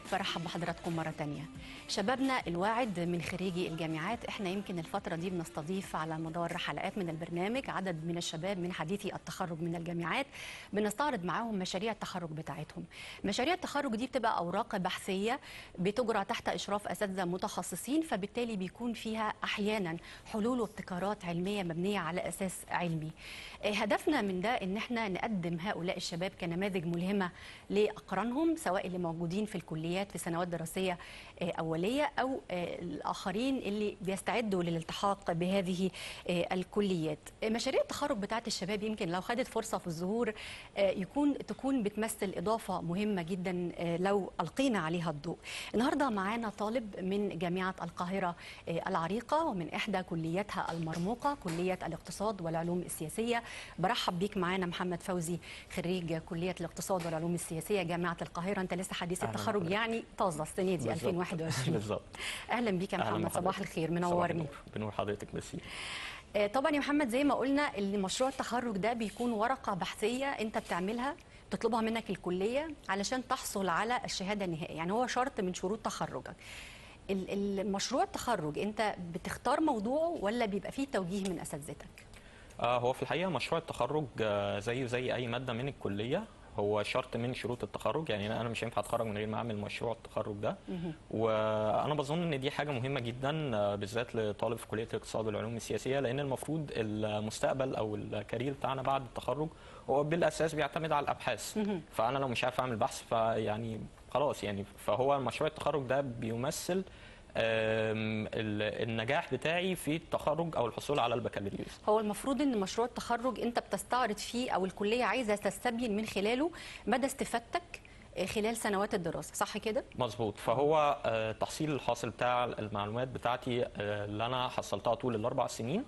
برحب بحضراتكم مرة تانية شبابنا الواعد من خريجي الجامعات احنا يمكن الفترة دي بنستضيف على مدار حلقات من البرنامج عدد من الشباب من حديثي التخرج من الجامعات بنستعرض معاهم مشاريع التخرج بتاعتهم مشاريع التخرج دي بتبقى أوراق بحثية بتجرى تحت إشراف أساتذة متخصصين فبالتالي بيكون فيها أحيانا حلول وابتكارات علمية مبنية على أساس علمي آه، هدفنا من ده ان احنا نقدم هؤلاء الشباب كنماذج ملهمة لأقرانهم سواء اللي موجودين في الكليات في سنوات دراسية آه، أولية أو آه، الآخرين اللي بيستعدوا للالتحاق بهذه آه، الكليات آه، مشاريع التخرج بتاعت الشباب يمكن لو خدت فرصة في الظهور آه، يكون تكون بتمثل إضافة مهمة جدا آه، لو ألقينا عليها الضوء النهاردة معانا طالب من جامعة القاهرة آه، العريقة ومن إحدى كلياتها المرموقة كلية الاقتصاد والعلوم السياسية برحب بيك معانا محمد فوزي خريج كلية الاقتصاد والعلوم السياسية جامعة القاهرة أنت لسه حديث أهلاً التخرج بحضرتك. يعني طازة السنة دي بالظبط. 2021 بالظبط أهلا بيك يا أهلاً محمد بحضرتك. صباح الخير صباح منورني النور. بنور حضرتك ميرسي آه، طبعا يا محمد زي ما قلنا ان مشروع التخرج ده بيكون ورقه بحثيه انت بتعملها تطلبها منك الكليه علشان تحصل على الشهاده النهائيه يعني هو شرط من شروط تخرجك ال- المشروع التخرج انت بتختار موضوعه ولا بيبقى فيه توجيه من اساتذتك آه هو في الحقيقه مشروع التخرج آه زيه زي اي ماده من الكليه هو شرط من شروط التخرج يعني انا مش هينفع اتخرج من غير ما اعمل مشروع التخرج ده وانا بظن ان دي حاجه مهمه جدا آه، بالذات لطالب في كليه الاقتصاد والعلوم السياسيه لان المفروض المستقبل او الكارير بتاعنا بعد التخرج هو بالاساس بيعتمد على الابحاث فانا لو مش عارف اعمل بحث فيعني خلاص يعني فهو مشروع التخرج ده بيمثل آم، ال- النجاح بتاعي في التخرج او الحصول على البكالوريوس هو المفروض ان مشروع التخرج انت بتستعرض فيه او الكليه عايزه تستبين من خلاله مدى استفادتك آه، خلال سنوات الدراسه صح كده مظبوط فهو آه، تحصيل الحاصل بتاع المعلومات بتاعتي آه، اللي انا حصلتها طول الاربع سنين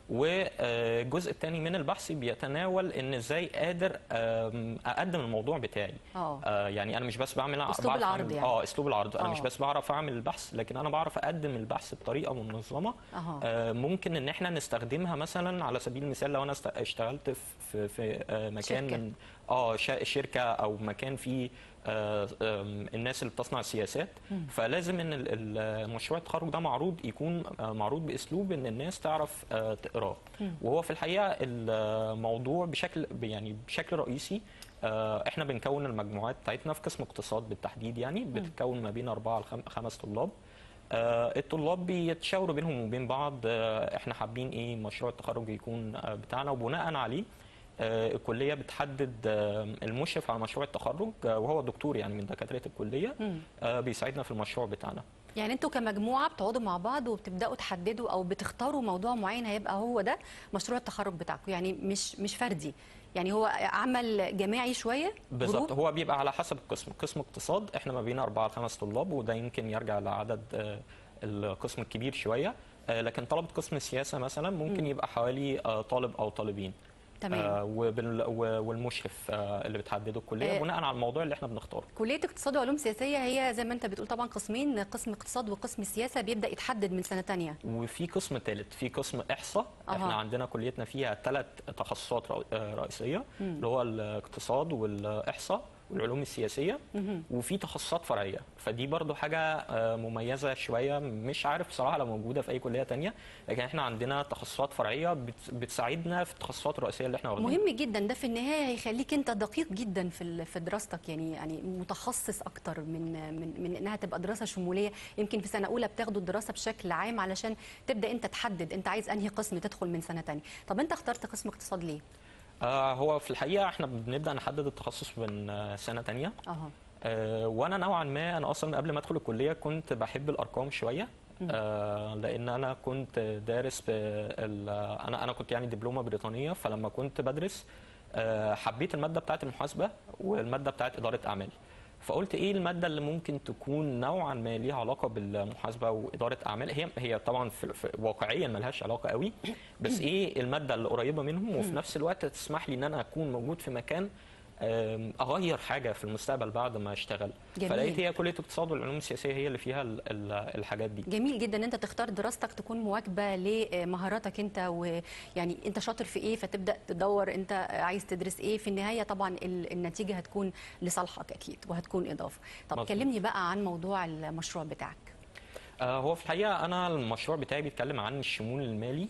والجزء الثاني من البحث بيتناول ان ازاي قادر آم، اقدم الموضوع بتاعي اه آه، يعني انا مش بس بعمل أسلوب بعرف العرض أعمل- يعني. اه اسلوب العرض انا آه. مش بس بعرف اعمل البحث لكن انا بعرف اقدم البحث بطريقه منظمه أها. آه، ممكن ان احنا نستخدمها مثلا على سبيل المثال لو انا است- اشتغلت في في آه، مكان شركة. من اه شا- شركه او مكان فيه آه، آم، الناس اللي بتصنع السياسات فلازم ان ال- ال- مشروع التخرج ده معروض يكون آه، معروض باسلوب ان الناس تعرف آه، تقراه وهو في الحقيقه الموضوع بشكل يعني بشكل رئيسي آه، احنا بنكون المجموعات بتاعتنا في قسم اقتصاد بالتحديد يعني بتتكون ما بين اربعه لخمس طلاب آه، الطلاب بيتشاوروا بينهم وبين بعض آه، احنا حابين ايه مشروع التخرج يكون آه، بتاعنا وبناء عليه آه، الكليه بتحدد آه، المشرف على مشروع التخرج آه، وهو الدكتور يعني من دكاتره الكليه آه، بيساعدنا في المشروع بتاعنا يعني انتوا كمجموعه بتقعدوا مع بعض وبتبداوا تحددوا او بتختاروا موضوع معين هيبقى هو ده مشروع التخرج بتاعكم يعني مش مش فردي يعني هو عمل جماعي شويه بالظبط جروب؟ هو بيبقى على حسب القسم قسم اقتصاد احنا ما بين أربعة لخمس طلاب وده يمكن يرجع لعدد آه، القسم الكبير شوية آه، لكن طلبة قسم السياسة مثلا ممكن يبقى حوالي آه، طالب أو طالبين تمام آه، وبال- و- والمشرف آه، اللي بتحدده الكلية آه، بناء على الموضوع اللي احنا بنختاره كليه اقتصاد وعلوم سياسيه هي زي ما انت بتقول طبعا قسمين قسم اقتصاد وقسم السياسه بيبدا يتحدد من سنه تانية وفي قسم ثالث في قسم احصاء أها. احنا عندنا كليتنا فيها ثلاث تخصصات رئ- آه، رئيسيه اللي هو الاقتصاد والاحصاء والعلوم السياسيه وفي تخصصات فرعيه فدي برضو حاجه آه، مميزه شويه مش عارف بصراحه لو موجوده في اي كليه تانية لكن احنا عندنا تخصصات فرعيه بت- بتساعدنا في التخصصات الرئيسيه اللي احنا واخدينها مهم جدا ده في النهايه هيخليك انت دقيق جدا في ال- في دراستك يعني يعني متخصص اكتر من من من انها تبقى دراسه شموليه يمكن في سنه اولى بتاخدوا الدراسه بشكل عام علشان تبدا انت تحدد انت عايز انهي قسم تدخل من سنه تانية طب انت اخترت قسم اقتصاد ليه آه هو في الحقيقه احنا بنبدا نحدد التخصص من آه، سنه تانية اها آه، وانا نوعا ما انا اصلا قبل ما ادخل الكليه كنت بحب الارقام شويه آه، لان انا كنت دارس في ال- انا انا كنت يعني دبلومه بريطانيه فلما كنت بدرس آه، حبيت الماده بتاعه المحاسبه والماده بتاعه اداره اعمال فقلت ايه الماده اللي ممكن تكون نوعا ما ليها علاقه بالمحاسبه واداره اعمال هي هي طبعا في في واقعيا ملهاش علاقه قوي بس ايه الماده اللي قريبه منهم وفي نفس الوقت تسمح لي ان انا اكون موجود في مكان آم، اغير حاجه في المستقبل بعد ما اشتغل جميل. فلقيت هي كليه الاقتصاد والعلوم السياسيه هي اللي فيها ال- ال- الحاجات دي جميل جدا ان انت تختار دراستك تكون مواكبه لمهاراتك انت ويعني انت شاطر في ايه فتبدا تدور انت عايز تدرس ايه في النهايه طبعا ال- النتيجه هتكون لصالحك اكيد وهتكون اضافه طب مظبوط. كلمني بقى عن موضوع المشروع بتاعك آه، هو في الحقيقه انا المشروع بتاعي بيتكلم عن الشمول المالي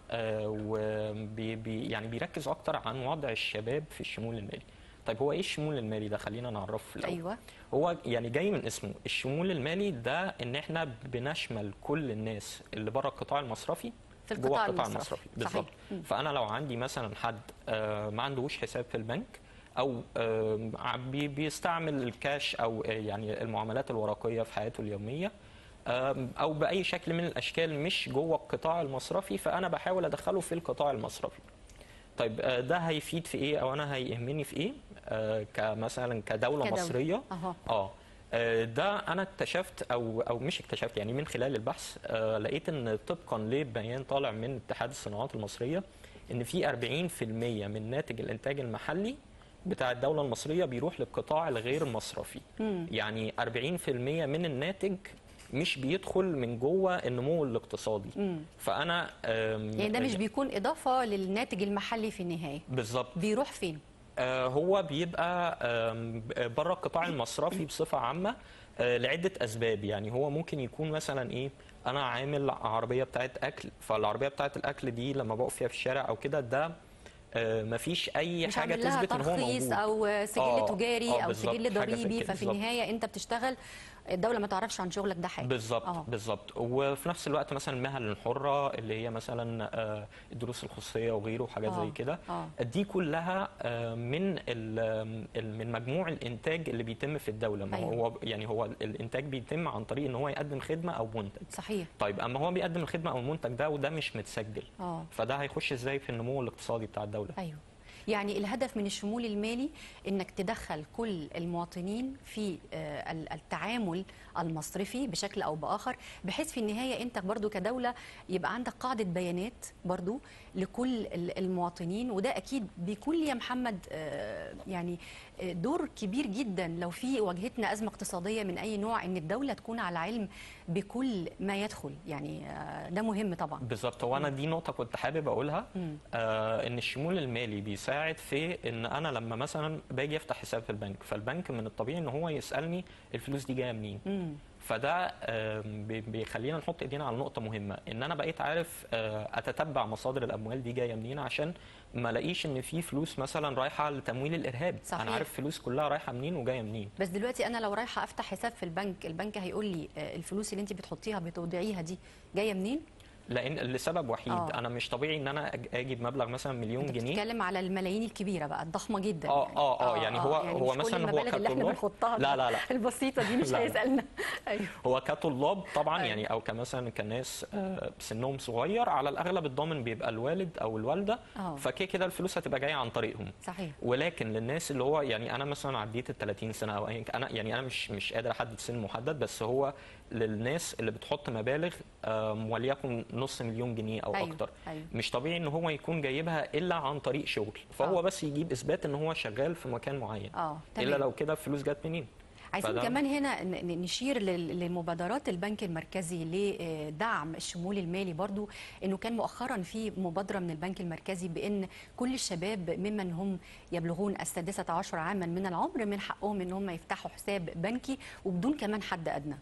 وبي بي يعني بيركز اكتر عن وضع الشباب في الشمول المالي طيب هو ايه الشمول المالي ده خلينا نعرفه الاول ايوه هو يعني جاي من اسمه الشمول المالي ده ان احنا بنشمل كل الناس اللي بره القطاع المصرفي في جوه القطاع القطاع المصرفي. المصرفي صحيح. بالظبط مم. فانا لو عندي مثلا حد آه، ما عندهوش حساب في البنك او آه، بي- بيستعمل الكاش او آه، يعني المعاملات الورقيه في حياته اليوميه آم، او باي شكل من الاشكال مش جوه القطاع المصرفي فانا بحاول ادخله في القطاع المصرفي طيب آه، ده هيفيد في ايه او انا هيهمني في ايه آه، كمثلا كدوله, كدولة. مصريه اها اه آه، ده انا اكتشفت او او مش اكتشفت يعني من خلال البحث آه، لقيت ان طبقا لبيان طالع من اتحاد الصناعات المصريه ان في 40% من ناتج الانتاج المحلي بتاع الدوله المصريه بيروح للقطاع الغير مصرفي مم. يعني 40% من الناتج مش بيدخل من جوه النمو الاقتصادي مم. فانا آم، يعني ده مش بيكون اضافه للناتج المحلي في النهايه بالظبط بيروح فين آه، هو بيبقى آم، بره القطاع المصرفي بصفه عامه آه، لعده اسباب يعني هو ممكن يكون مثلا ايه انا عامل عربيه بتاعت اكل فالعربيه بتاعت الاكل دي لما بقف فيها في الشارع او كده ده آه، مفيش اي مش حاجه عامل لها تثبت ان هو ترخيص موجود او سجل آه، تجاري آه، او بالظبط، سجل حاجة زي ضريبي كده، ففي بالظبط. النهايه انت بتشتغل الدوله ما تعرفش عن شغلك ده حاجه بالظبط آه. بالظبط وفي نفس الوقت مثلا المهن الحره اللي هي مثلا آه، الدروس الخصوصيه وغيره وحاجات آه، زي كده آه. دي كلها آه، من ال- ال- من مجموع الانتاج اللي بيتم في الدوله ما أيوة. هو يعني هو الانتاج بيتم عن طريق ان هو يقدم خدمه او منتج صحيح طيب اما هو بيقدم الخدمه او المنتج ده وده مش متسجل اه فده هيخش ازاي في النمو الاقتصادي بتاع الدوله ايوه يعني الهدف من الشمول المالي انك تدخل كل المواطنين في آه، ال- التعامل المصرفي بشكل او باخر بحيث في النهايه انت برضو كدوله يبقى عندك قاعده بيانات برضو لكل ال- المواطنين وده اكيد بيكون لي يا محمد آه، يعني آه، دور كبير جدا لو في واجهتنا ازمه اقتصاديه من اي نوع ان الدوله تكون على علم بكل ما يدخل يعني آه، ده مهم طبعا بالظبط هو انا دي نقطه كنت حابب اقولها مم. آه ان الشمول المالي بيساعد في ان انا لما مثلا باجي افتح حساب في البنك فالبنك من الطبيعي ان هو يسالني الفلوس دي جايه منين مم. فده آم، بي- بيخلينا نحط ايدينا على نقطه مهمه ان انا بقيت عارف آه، اتتبع مصادر الاموال دي جايه منين عشان ما الاقيش ان في فلوس مثلا رايحه لتمويل الارهاب صحيح. انا عارف فلوس كلها رايحه منين وجايه منين بس دلوقتي انا لو رايحه افتح حساب في البنك البنك هيقول لي آه، الفلوس اللي انت بتحطيها بتودعيها دي جايه منين لان لسبب وحيد آه. انا مش طبيعي ان انا أج- اجي بمبلغ مثلا مليون انت جنيه بتتكلم على الملايين الكبيره بقى الضخمه جدا اه يعني. اه اه يعني هو يعني هو مش كل مثلا هو المبالغ اللي احنا كطلاب بنحطها لا لا لا البسيطه دي مش لا، لا. هيسالنا ايوه هو كطلاب طبعا أيوة. يعني او كمثلا كناس آه، سنهم صغير على الاغلب الضامن بيبقى الوالد او الوالده اه فكده كده الفلوس هتبقى جايه عن طريقهم صحيح ولكن للناس اللي هو يعني انا مثلا عديت ال 30 سنه او ايا كان- انا يعني انا مش مش قادر احدد سن محدد بس هو للناس اللي بتحط مبالغ آم، وليكن نص مليون جنيه او أيوة. اكتر ايوه مش طبيعي ان هو يكون جايبها الا عن طريق شغل فهو آه. بس يجيب اثبات ان هو شغال في مكان معين اه الا تمام لو كده الفلوس جت منين عايزين فده- كمان هنا ن- ن- نشير لل- لمبادرات البنك المركزي لدعم الشمول المالي برضو انه كان مؤخرا في مبادره من البنك المركزي بان كل الشباب ممن هم يبلغون السادسة عشر عاما من العمر من حقهم ان هم يفتحوا حساب بنكي وبدون كمان حد ادنى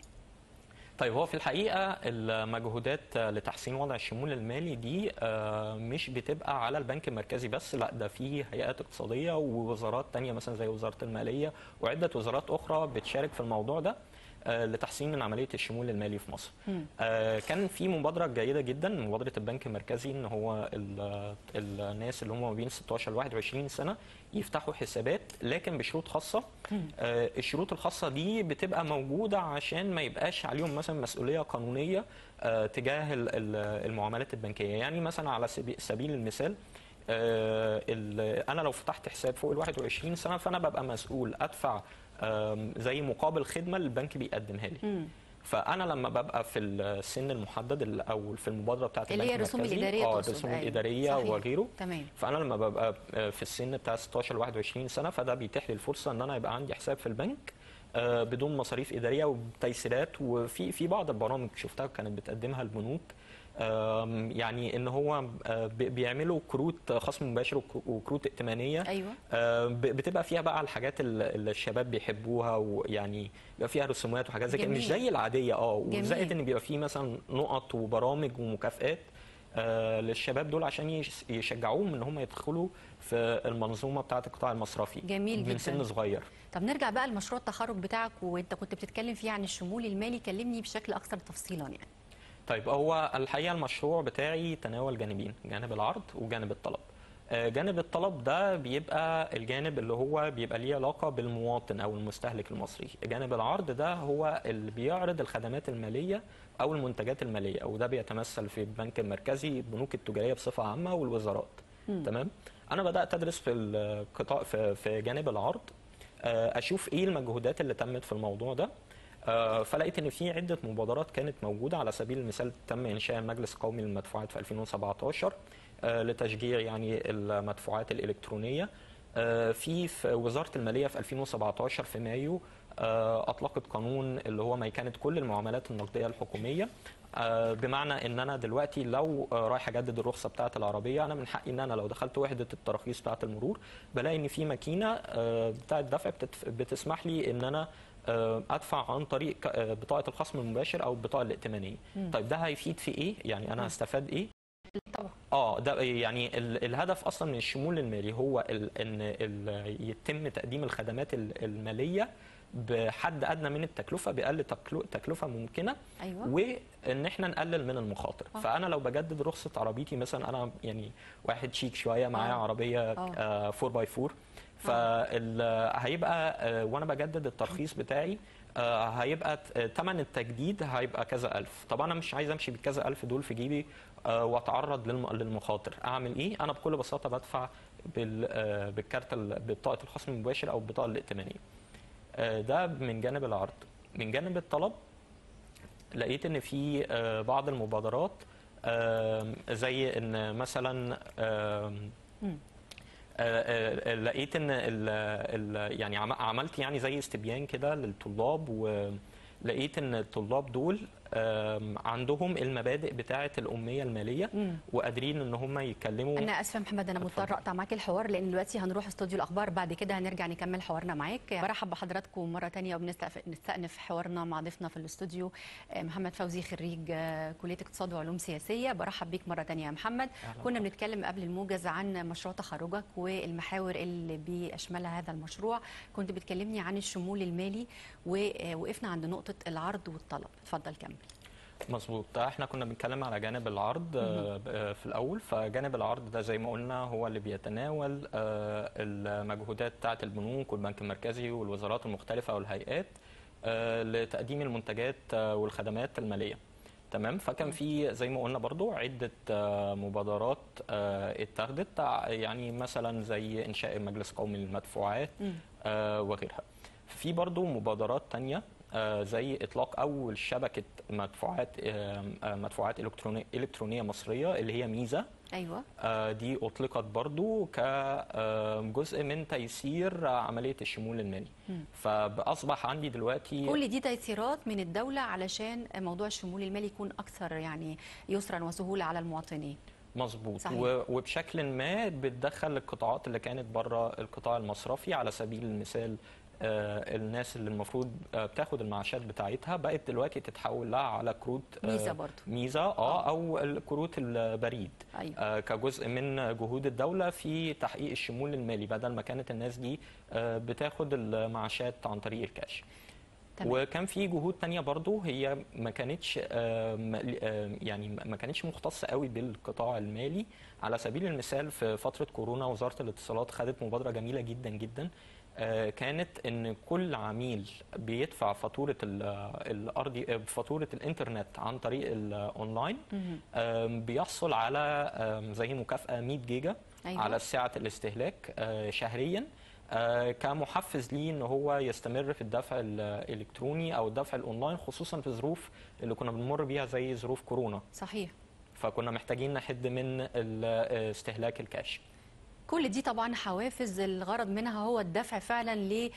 طيب هو في الحقيقة المجهودات لتحسين وضع الشمول المالي دي آه، مش بتبقى على البنك المركزي بس لا ده في هيئات اقتصادية ووزارات تانية مثلا زي وزارة المالية وعدة وزارات أخرى بتشارك في الموضوع ده آه، لتحسين من عملية الشمول المالي في مصر مم. آه، كان في مبادرة جيدة جدا مبادرة البنك المركزي ان هو ال- الناس اللي هم ما بين 16 ل 21 سنة يفتحوا حسابات لكن بشروط خاصة مم. آه، الشروط الخاصة دي بتبقى موجودة عشان ما يبقاش عليهم مثلا مسؤولية قانونية آه، تجاه ال- ال- المعاملات البنكية يعني مثلا على سبي- سبيل المثال آه، ال- انا لو فتحت حساب فوق ال 21 سنة فانا ببقى مسؤول ادفع آم، زي مقابل خدمة البنك بيقدمها لي مم. فانا لما ببقى في السن المحدد ال- او في المبادره بتاعه اللي هي البنك الرسوم المركزي، الإدارية اه تقصد، الرسوم أيوة. الاداريه صحيح. وغيره تمام فانا لما ببقى في السن بتاع 16 ل 21 سنه فده بيتيح لي الفرصه ان انا يبقى عندي حساب في البنك آه، بدون مصاريف اداريه وبتيسيرات وفي في بعض البرامج شفتها كانت بتقدمها البنوك آم، يعني ان هو آه، بي- بيعملوا كروت خصم مباشر وك- وكروت ائتمانيه ايوه آه، ب- بتبقى فيها بقى الحاجات ال- اللي الشباب بيحبوها ويعني بيبقى فيها رسومات وحاجات زي كده مش جميل. زي العاديه اه جميل. وزائد ان بيبقى فيه مثلا نقط وبرامج ومكافآت آه، للشباب دول عشان يش- يشجعوهم ان هم يدخلوا في المنظومه بتاعه القطاع المصرفي جميل من جداً. سن صغير طب نرجع بقى لمشروع التخرج بتاعك وانت كنت بتتكلم فيه عن الشمول المالي كلمني بشكل اكثر تفصيلا يعني طيب هو الحقيقه المشروع بتاعي تناول جانبين جانب العرض وجانب الطلب آه، جانب الطلب ده بيبقى الجانب اللي هو بيبقى ليه علاقه بالمواطن او المستهلك المصري جانب العرض ده هو اللي بيعرض الخدمات الماليه او المنتجات الماليه وده بيتمثل في البنك المركزي البنوك التجاريه بصفه عامه والوزارات مم. تمام انا بدات ادرس في القطاع في في جانب العرض آه، اشوف ايه المجهودات اللي تمت في الموضوع ده آه، فلقيت ان في عده مبادرات كانت موجوده على سبيل المثال تم انشاء المجلس القومي للمدفوعات في 2017 آه، لتشجيع يعني المدفوعات الالكترونيه آه، في في وزاره الماليه في 2017 في مايو آه، اطلقت قانون اللي هو ميكنه كل المعاملات النقديه الحكوميه آه، بمعنى ان انا دلوقتي لو آه، رايح اجدد الرخصه بتاعه العربيه انا من حقي ان انا لو دخلت وحده التراخيص بتاعه المرور بلاقي ان في ماكينه آه، بتاعه دفع بتتف- بتسمح لي ان انا آه، ادفع عن طريق ك- آه، بطاقه الخصم المباشر او البطاقه الائتمانيه مم. طيب ده هيفيد في ايه يعني انا مم. هستفاد ايه طبعا اه ده يعني ال- الهدف اصلا من الشمول المالي هو ال ان ال يتم تقديم الخدمات ال- الماليه بحد ادنى من التكلفه باقل تكلو- تكلفه ممكنه ايوه وان احنا نقلل من المخاطر آه. فانا لو بجدد رخصه عربيتي مثلا انا يعني واحد شيك شويه معايا آه. عربيه آه. 4 باي 4 فهيبقى وانا بجدد الترخيص بتاعي آه، هيبقى ثمن التجديد هيبقى كذا الف طب انا مش عايز امشي بالكذا الف دول في جيبي آه، واتعرض للم- للمخاطر اعمل ايه انا بكل بساطه بدفع بال- آه، بالكارت ال- ببطاقه الخصم المباشر او البطاقه الائتمانيه آه، ده من جانب العرض من جانب الطلب لقيت ان في آه، بعض المبادرات آم، زي ان مثلا آم، مم. آه، آه، لقيت ان ال ال يعني عم- عملت يعني زي استبيان كده للطلاب ولقيت ان الطلاب دول آم، عندهم المبادئ بتاعه الاميه الماليه مم. وقادرين ان هم يتكلموا انا اسفه يا محمد انا اتفضل. مضطر اقطع معاك الحوار لان دلوقتي هنروح استوديو الاخبار بعد كده هنرجع نكمل حوارنا معاك برحب بحضراتكم مره تانية وبنستأنف حوارنا مع ضيفنا في الاستوديو آه، محمد فوزي خريج آه، كليه اقتصاد وعلوم سياسيه برحب بيك مره تانية يا محمد أهلاً كنا بنتكلم قبل الموجز عن مشروع تخرجك والمحاور اللي بيشملها هذا المشروع كنت بتكلمني عن الشمول المالي ووقفنا عند نقطه العرض والطلب اتفضل كمل مظبوط احنا كنا بنتكلم على جانب العرض آه، ب- آه، في الاول فجانب العرض ده زي ما قلنا هو اللي بيتناول آه، المجهودات بتاعه البنوك والبنك المركزي والوزارات المختلفه والهيئات آه، لتقديم المنتجات آه، والخدمات الماليه تمام فكان في زي ما قلنا برضو عده آه، مبادرات آه، اتخذت ع- يعني مثلا زي انشاء المجلس القومي للمدفوعات مم. آه، وغيرها في برضو مبادرات تانية آه، زي اطلاق اول شبكه مدفوعات آه، آه، مدفوعات الكترونيه الكترونيه مصريه اللي هي ميزه ايوه آه، دي اطلقت برضو كجزء من تيسير عمليه الشمول المالي مم. فاصبح عندي دلوقتي كل دي تيسيرات من الدولة علشان موضوع الشمول المالي يكون أكثر يعني يسرا وسهولة على المواطنين مظبوط صحيح. و- وبشكل ما بتدخل القطاعات اللي كانت بره القطاع المصرفي على سبيل المثال آه، الناس اللي المفروض آه، بتاخد المعاشات بتاعتها بقت دلوقتي تتحول لها على كروت آه، ميزة برضو ميزه اه او الكروت البريد أيوة آه، كجزء من جهود الدوله في تحقيق الشمول المالي بدل ما كانت الناس دي آه، بتاخد المعاشات عن طريق الكاش تمام. وكان في جهود تانية برضو هي ما كانتش آه، م- آه، يعني ما كانتش مختصة قوي بالقطاع المالي على سبيل المثال في فترة كورونا وزارة الاتصالات خدت مبادرة جميلة جدا جدا آه، كانت ان كل عميل بيدفع فاتورة ال- الارضي آه، فاتورة الانترنت عن طريق الاونلاين مهم. آم، بيحصل على آم، زي مكافأة 100 جيجا أيوة. على سعة الاستهلاك آه، شهريا آه، كمحفز ليه ان هو يستمر في الدفع الالكتروني او الدفع الاونلاين خصوصا في ظروف اللي كنا بنمر بيها زي ظروف كورونا صحيح فكنا محتاجين نحد من ال- استهلاك الكاش كل دي طبعا حوافز الغرض منها هو الدفع فعلا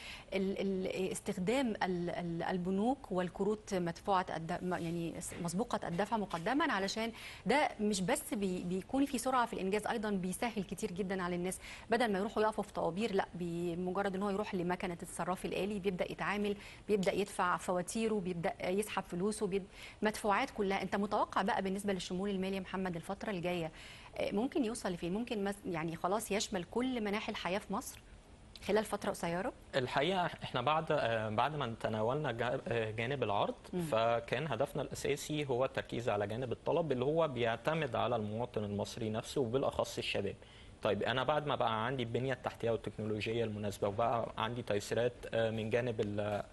لاستخدام البنوك والكروت مدفوعه الد- يعني مسبوقه الدفع مقدما علشان ده مش بس بي- بيكون في سرعه في الانجاز ايضا بيسهل كتير جدا على الناس بدل ما يروحوا يقفوا في طوابير لا بمجرد ان هو يروح لمكنه الصراف الالي بيبدا يتعامل بيبدا يدفع فواتيره بيبدا يسحب فلوسه بيد... مدفوعات كلها انت متوقع بقى بالنسبه للشمول المالي يا محمد الفتره الجايه ممكن يوصل لفين ممكن مس- يعني خلاص يشمل كل مناحي الحياه في مصر خلال فتره قصيره الحقيقه احنا بعد آه، بعد ما تناولنا جا- آه، جانب العرض فكان هدفنا الاساسي هو التركيز على جانب الطلب اللي هو بيعتمد على المواطن المصري نفسه وبالاخص الشباب طيب انا بعد ما بقى عندي البنيه التحتيه والتكنولوجيه المناسبه وبقى عندي تيسيرات آه، من جانب ال-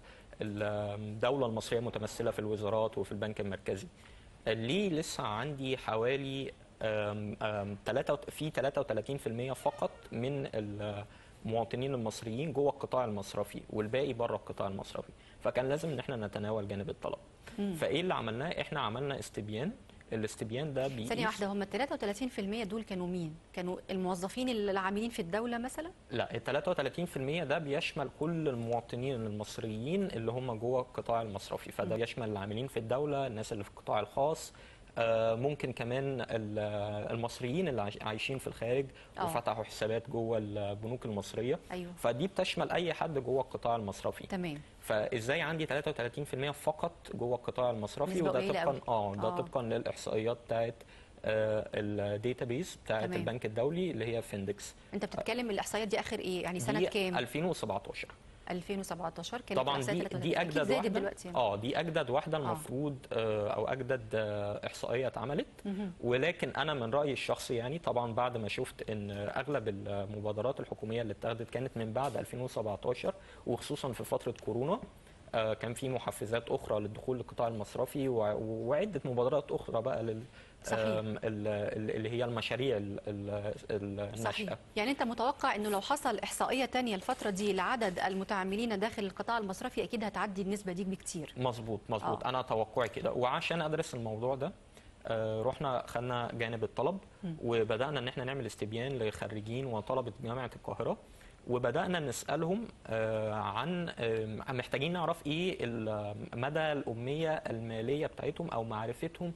الدوله المصريه متمثله في الوزارات وفي البنك المركزي ليه لسه عندي حوالي آم، آم، تلاتة وت- في 33% فقط من المواطنين المصريين جوه القطاع المصرفي والباقي بره القطاع المصرفي فكان لازم ان احنا نتناول جانب الطلب فايه اللي عملناه احنا عملنا استبيان الاستبيان ده بيقيس ثانيه واحده هم ال 33% دول كانوا مين كانوا الموظفين العاملين في الدوله مثلا لا ال 33% ده بيشمل كل المواطنين المصريين اللي هم جوه القطاع المصرفي فده بيشمل العاملين في الدوله الناس اللي في القطاع الخاص آه، ممكن كمان ال- المصريين اللي عايش- عايشين في الخارج آه. وفتحوا حسابات جوه البنوك المصريه ايوه فدي بتشمل اي حد جوه القطاع المصرفي تمام فازاي عندي 33% فقط جوه القطاع المصرفي نسبة وده قليلة طبقا أوي. اه ده آه. طبقا للاحصائيات بتاعت الداتابيز بتاعت تمام. البنك الدولي اللي هي فيندكس انت بتتكلم الاحصائيات دي اخر ايه يعني سنه دي كام 2017 2017 كانت طبعا الإحصائيات دي 33. دي أكيد اجدد زادت واحده دلوقتي يعني. اه دي اجدد واحده المفروض آه او اجدد آه احصائيه اتعملت ولكن انا من رايي الشخصي يعني طبعا بعد ما شفت ان اغلب المبادرات الحكوميه اللي اتخذت كانت من بعد 2017 وخصوصا في فتره كورونا آه، كان في محفزات اخرى للدخول للقطاع المصرفي وع- وعده مبادرات اخرى بقى لل صحيح. آم، ال- ال- اللي هي المشاريع ال- ال- صحيح الناشئه يعني انت متوقع انه لو حصل احصائيه تانية الفتره دي لعدد المتعاملين داخل القطاع المصرفي اكيد هتعدي النسبه دي بكتير مظبوط مظبوط آه. انا توقعي كده وعشان ادرس الموضوع ده آه، رحنا خدنا جانب الطلب وبدانا ان احنا نعمل استبيان لخريجين وطلبه جامعه القاهره وبدانا نسالهم آه، عن آه، محتاجين نعرف ايه ال- مدى الاميه الماليه بتاعتهم او معرفتهم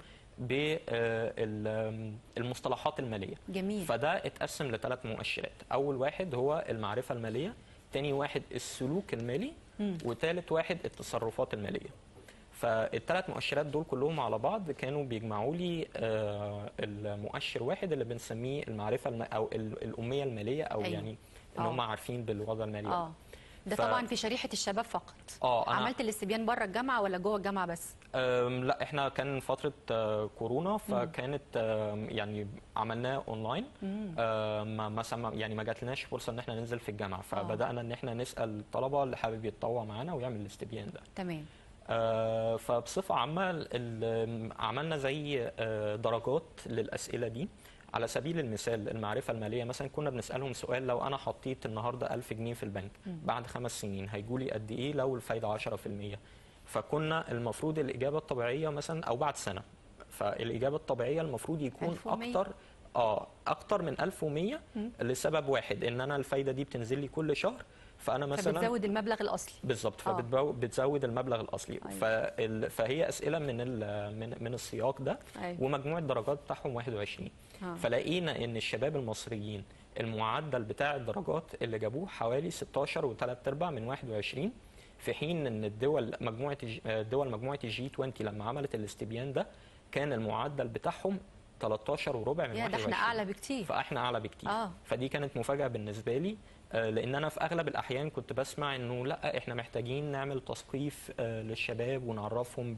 بالمصطلحات الماليه جميل فده اتقسم لثلاث مؤشرات اول واحد هو المعرفه الماليه تاني واحد السلوك المالي وثالث واحد التصرفات الماليه فالثلاث مؤشرات دول كلهم على بعض كانوا بيجمعوا لي آه، المؤشر واحد اللي بنسميه المعرفه الم... او ال- الاميه الماليه او أيوة. يعني ان آه. هم عارفين بالوضع المالي اه ده ف- طبعا في شريحه الشباب فقط اه انا عملت الاستبيان بره الجامعه ولا جوه الجامعه بس أم، لا احنا كان فترة آه، كورونا فكانت آم، يعني عملناه اونلاين آم، ما ما سما- يعني ما جاتلناش فرصة ان احنا ننزل في الجامعة فبدأنا ان احنا نسأل الطلبة اللي حابب يتطوع معانا ويعمل الاستبيان ده تمام آه، فبصفة عامة ال- ال- عملنا زي آه، درجات للأسئلة دي على سبيل المثال المعرفة المالية مثلا كنا بنسألهم سؤال لو أنا حطيت النهاردة 1000 جنيه في البنك بعد خمس سنين هيجولي قد إيه لو الفايدة 10% فكنا المفروض الإجابة الطبيعية مثلا أو بعد سنة فالإجابة الطبيعية المفروض يكون 1100. أكتر اه اكتر من 1100 لسبب واحد ان انا الفايده دي بتنزل لي كل شهر فانا مثلا فبتزود المبلغ الاصلي بالظبط آه. فبتزود المبلغ الاصلي أيوة. فال... فهي اسئله من ال... من من السياق ده أيوة. ومجموع الدرجات بتاعهم 21 آه. فلقينا ان الشباب المصريين المعدل بتاع الدرجات اللي جابوه حوالي 16 و3 ارباع من 21 في حين ان الدول مجموعه الج- دول مجموعه الجي 20 لما عملت الاستبيان ده كان المعدل بتاعهم 13 وربع من يا ده 21 احنا اعلى بكتير فاحنا اعلى بكتير آه. فدي كانت مفاجاه بالنسبه لي آه، لان انا في اغلب الاحيان كنت بسمع انه لا احنا محتاجين نعمل تثقيف آه، للشباب ونعرفهم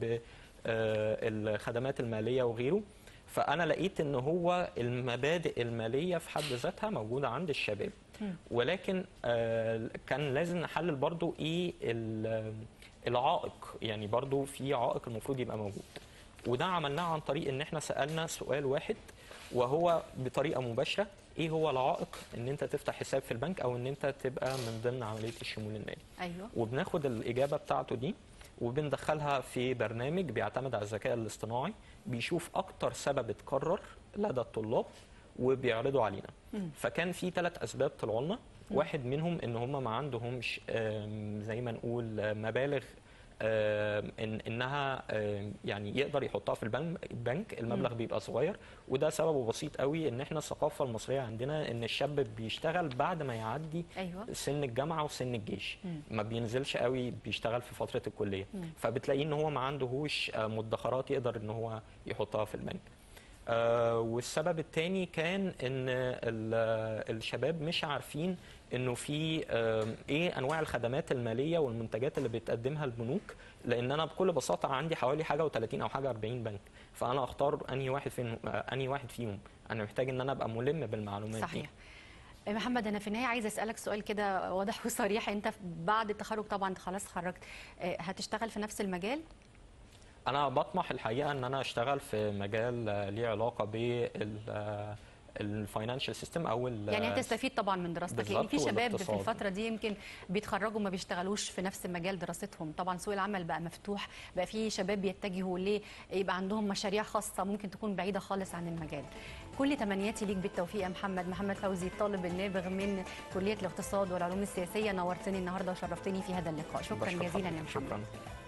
بالخدمات الماليه وغيره فانا لقيت ان هو المبادئ الماليه في حد ذاتها موجوده عند الشباب ولكن آه، كان لازم نحلل برضو ايه ال- العائق يعني برضو في عائق المفروض يبقى موجود وده عملناه عن طريق ان احنا سالنا سؤال واحد وهو بطريقه مباشره ايه هو العائق ان انت تفتح حساب في البنك او ان انت تبقى من ضمن عمليه الشمول المالي ايوه وبناخد الاجابه بتاعته دي وبندخلها في برنامج بيعتمد على الذكاء الاصطناعي بيشوف اكتر سبب اتكرر لدى الطلاب وبيعرضه علينا فكان في ثلاث اسباب طلعوا لنا واحد منهم ان هم ما عندهمش آم، زي ما نقول آه، مبالغ آم، إن انها آم، يعني يقدر يحطها في البنك البنك المبلغ بيبقى صغير وده سببه بسيط قوي ان احنا الثقافه المصريه عندنا ان الشاب بيشتغل بعد ما يعدي ايوه سن الجامعه وسن الجيش مم. ما بينزلش قوي بيشتغل في فتره الكليه مم. فبتلاقيه ان هو ما عندهوش آه، مدخرات يقدر ان هو يحطها في البنك آه، والسبب الثاني كان ان ال- الشباب مش عارفين انه في آم، ايه انواع الخدمات الماليه والمنتجات اللي بتقدمها البنوك لان انا بكل بساطه عندي حوالي حاجه و30 او حاجه 40 بنك فانا اختار انهي واحد فيهم آه، انهي واحد فيهم انا محتاج ان انا ابقى ملم بالمعلومات دي صحيح محمد انا في النهايه عايزه اسالك سؤال كده واضح وصريح انت بعد التخرج طبعا انت خلاص خرجت آه، هتشتغل في نفس المجال انا بطمح الحقيقه ان انا اشتغل في مجال آه، ليه علاقه بال الفاينانشال سيستم او ال- يعني هتستفيد طبعا من دراستك يعني بالظبط، في شباب في والاقتصاد. الفتره دي يمكن بيتخرجوا ما بيشتغلوش في نفس مجال دراستهم طبعا سوق العمل بقى مفتوح بقى في شباب بيتجهوا ليه يبقى عندهم مشاريع خاصه ممكن تكون بعيده خالص عن المجال كل تمنياتي ليك بالتوفيق يا محمد محمد فوزي الطالب النابغ من كليه الاقتصاد والعلوم السياسيه نورتني النهارده وشرفتني في هذا اللقاء شكرا بشكر جزيلا يا حضرتك. محمد شكرا